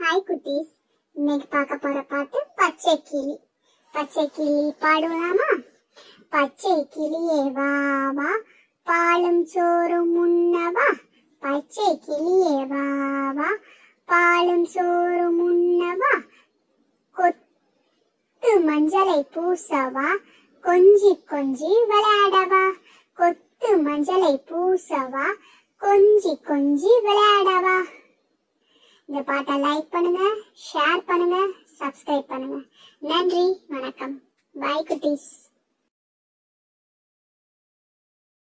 hi குட்டீஸ் இன்னைக்கு பார்க்க போற பாட்டு பச்சை கிளி பச்சை கிளி பாடலாமா பச்சை கிளியே வா வா பாலும் சோறும் உண்ணவா பச்சை கிளியே வா வா பாலும் சோறும் உண்ணவா கொத்து மஞ்சளை பூசவா கொஞ்சி கொஞ்சி விளையாடவா கொத்து மஞ்சளை பூசவா கொஞ்சி கொஞ்சி விளையாடவா இந்த பாட்டை லைக் பண்ணுங்க ஷேர் பண்ணுங்க சப்ஸ்கிரைப் பண்ணுங்க நன்றி வணக்கம் பாய் குட்டீஸ்